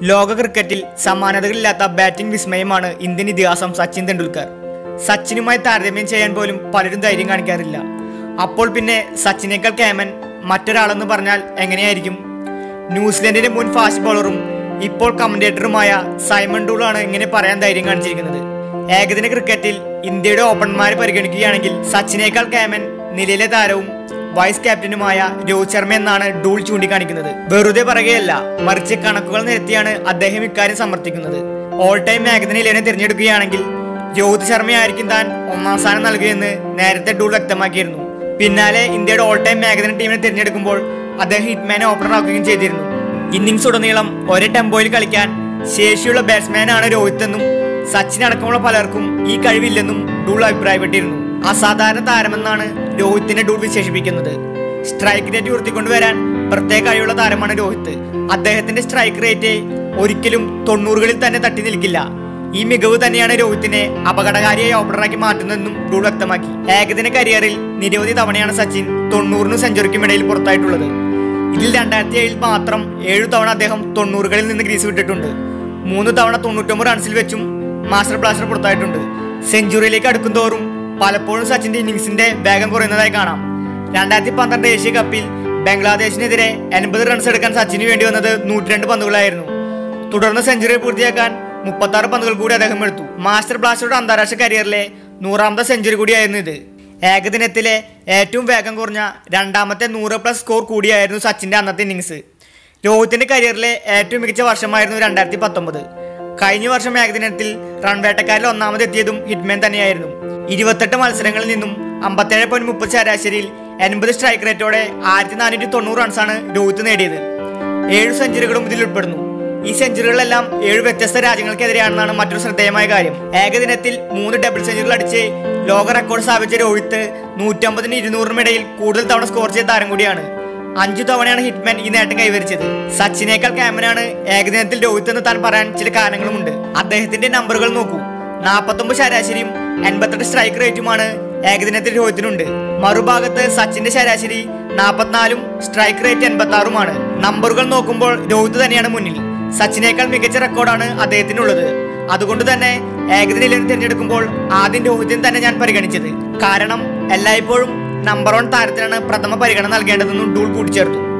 ലോക ക്രിക്കറ്റിൽ സമാനതകളില്ലാത്ത ബാറ്റിംഗ് വിസ്മയമാണ് ഇന്ത്യൻ ഇതിഹാസം സച്ചിൻ തെണ്ടുൽക്കർ സച്ചിനുമായി താരതമ്യം ചെയ്യാൻ പോലും പലരും ധൈര്യം കാണിക്കാറില്ല അപ്പോൾ പിന്നെ സച്ചിനേക്കാൾ കേമൻ മറ്റൊരാളെന്ന് പറഞ്ഞാൽ എങ്ങനെയായിരിക്കും ന്യൂസിലൻഡിന്റെ മുൻ ഫാസ്റ്റ് ബോളറും ഇപ്പോൾ കമന്റേറ്ററുമായ സൈമൺ ഡൂളാണ് ഇങ്ങനെ പറയാൻ ധൈര്യം കാണിച്ചിരിക്കുന്നത് ഏകദിന ക്രിക്കറ്റിൽ ഇന്ത്യയുടെ ഓപ്പണർമാരെ പരിഗണിക്കുകയാണെങ്കിൽ സച്ചിനേക്കാൾ കേമൻ നിലയിലെ താരവും വൈസ് ക്യാപ്റ്റനുമായ രോഹിത് ശർമ്മ എന്നാണ് ഡൂൾ ചൂണ്ടിക്കാണിക്കുന്നത് വെറുതെ പറയുകയല്ല മറിച്ച് കണക്കുകൾ നിരത്തിയാണ് അദ്ദേഹം ഇക്കാര്യം സമർത്ഥിക്കുന്നത് ഓൾ ടൈം ഏകദിന ഇലവനെ തിരഞ്ഞെടുക്കുകയാണെങ്കിൽ രോഹിത് ശർമ്മയായിരിക്കും താൻ ഒന്നാം സ്ഥാനം നൽകുകയെന്ന് നേരത്തെ ഡൂൾ വ്യക്തമാക്കിയിരുന്നു പിന്നാലെ ഇന്ത്യയുടെ ഓൾ ടൈം ഏകദിന ടീമിനെ തിരഞ്ഞെടുക്കുമ്പോൾ അദ്ദേഹം ഹിറ്റ്മാനെ ഓപ്പണർ ആക്കുകയും ചെയ്തിരുന്നു ഇന്നിംഗ്സ് ഉടനീളം ഒരേ ടെമ്പോയിൽ കളിക്കാൻ ശേഷിയുള്ള ബാറ്റ്സ്മാനാണ് രോഹിത് എന്നും സച്ചിൻ അടക്കമുള്ള പലർക്കും ഈ കഴിവില്ലെന്നും ഡൂൾ അഭിപ്രായപ്പെട്ടിരുന്നു അസാധാരണ താരമെന്നാണ് രോഹിത്തിനെ ഡൂൾ വിശേഷിപ്പിക്കുന്നത് സ്ട്രൈക്ക് റേറ്റ് ഉയർത്തിക്കൊണ്ടുവരാൻ പ്രത്യേക കഴിവുള്ള താരമാണ് രോഹിത് അദ്ദേഹത്തിന്റെ സ്ട്രൈക്ക് റേറ്റ് ഒരിക്കലും തൊണ്ണൂറുകളിൽ തന്നെ തട്ടി നിൽക്കില്ല ഈ മികവ് തന്നെയാണ് രോഹിത്തിനെ അപകടകാരിയായി ഓപ്പണറാക്കി മാറ്റുന്നതെന്നും ഡൂൾ വ്യക്തമാക്കി ഏകദിന കരിയറിൽ നിരവധി തവണയാണ് സച്ചിൻ തൊണ്ണൂറിനും സെഞ്ചുറിക്കും ഇടയിൽ പുറത്തായിട്ടുള്ളത് ഇതിൽ രണ്ടായിരത്തി ഏഴിൽ മാത്രം ഏഴു തവണ അദ്ദേഹം തൊണ്ണൂറുകളിൽ നിന്ന് ഗ്രീസ് വിട്ടിട്ടുണ്ട് മൂന്ന് തവണ തൊണ്ണൂറ്റൊമ്പത് റൺസിൽ വെച്ചും മാസ്റ്റർ ബ്ലാസ്റ്റർ പുറത്തായിട്ടുണ്ട് സെഞ്ചുറിയിലേക്ക് അടുക്കും തോറും പലപ്പോഴും സച്ചിന്റെ ഇന്നിംഗ്സിന്റെ വേഗം കുറയുന്നതായി കാണാം രണ്ടായിരത്തി പന്ത്രണ്ട് ഏഷ്യ കപ്പിൽ ബംഗ്ലാദേശിനെതിരെ എൺപത് റൺസ് എടുക്കാൻ സച്ചിന് വേണ്ടി വന്നത് നൂറ്റിരണ്ട് പന്തുകളായിരുന്നു തുടർന്ന് സെഞ്ചുറി പൂർത്തിയാക്കാൻ മുപ്പത്തി ആറ് പന്തുകൾ കൂടി അദ്ദേഹം എടുത്തു മാസ്റ്റർ ബ്ലാസ്റ്ററുടെ അന്താരാഷ്ട്ര കരിയറിലെ നൂറാമത്തെ സെഞ്ചുറി കൂടിയായിരുന്നു ഇത് ഏകദിനത്തിലെ ഏറ്റവും വേഗം കുറഞ്ഞ രണ്ടാമത്തെ നൂറ് പ്ലസ് സ്കോർ കൂടിയായിരുന്നു സച്ചിന്റെ അന്നത്തെ ഇന്നിങ്സ് രോഹിത്തിന്റെ കരിയറിലെ ഏറ്റവും മികച്ച വർഷമായിരുന്നു രണ്ടായിരത്തി പത്തൊമ്പത് കഴിഞ്ഞ വർഷം ഏകദിനത്തിൽ റൺവേട്ടക്കാരിൽ ഒന്നാമതെത്തിയതും ഹിറ്റ്മാൻ തന്നെയായിരുന്നു ഇരുപത്തെട്ട് മത്സരങ്ങളിൽ നിന്നും അമ്പത്തേഴ് പോയിന്റ് മുപ്പത് ശരാശരിയിൽ എൺപത് സ്ട്രൈക്ക് റേറ്റോടെ ആയിരത്തി നാനൂറ്റി തൊണ്ണൂറ് റൺസാണ് രോഹിത് നേടിയത് ഏഴ് സെഞ്ചുറികളും ഇതിൽ ഉൾപ്പെടുന്നു ഈ സെഞ്ചുറികളെല്ലാം ഏഴ് വ്യത്യസ്ത രാജ്യങ്ങൾക്കെതിരെയാണെന്നാണ് മറ്റൊരു ശ്രദ്ധേയമായ കാര്യം ഏകദിനത്തിൽ മൂന്ന് ഡബിൾ സെഞ്ചുറികൾ അടിച്ച് ലോക റെക്കോർഡ് സ്ഥാപിച്ച രോഹിത് നൂറ്റമ്പതിന് ഇരുന്നൂറിനും ഇടയിൽ കൂടുതൽ തവണ സ്കോർ ചെയ്ത താരം കൂടിയാണ് അഞ്ചു തവണയാണ് ഹിറ്റ്മാൻ ഈ നേട്ടം കൈവരിച്ചത് സച്ചിനേക്കാൾ ക്യാമനാണ് ഏകദിനത്തിൽ രോഹിത് എന്ന് താൻ പറയാൻ ചില കാരണങ്ങളുമുണ്ട് അദ്ദേഹത്തിന്റെ നമ്പറുകൾ നോക്കൂ നാൽപ്പത്തൊമ്പത് ശരാശരിയും എൺപത്തെട്ട് സ്ട്രൈക്ക് റേറ്റുമാണ് ഏകദിനത്തിൽ രോഹിത്തിനുണ്ട് മറുഭാഗത്ത് സച്ചിന്റെ ശരാശരി നാൽപ്പത്തിനാലും സ്ട്രൈക്ക് റേറ്റ് എൺപത്തി ആറുമാണ് നമ്പറുകൾ നോക്കുമ്പോൾ രോഹിത് തന്നെയാണ് മുന്നിൽ സച്ചിനേക്കാൾ മികച്ച റെക്കോർഡാണ് അദ്ദേഹത്തിനുള്ളത് അതുകൊണ്ട് തന്നെ ഏകദിന ഇലവൻ തിരഞ്ഞെടുക്കുമ്പോൾ ആദ്യം രോഹിതിന് തന്നെ ഞാൻ പരിഗണിച്ചത് കാരണം എല്ലായ്പ്പോഴും നമ്പർ വൺ താരത്തിനാണ് പ്രഥമ പരിഗണന നൽകേണ്ടതെന്നും ഡൂൾ കൂട്ടിച്ചേർത്തു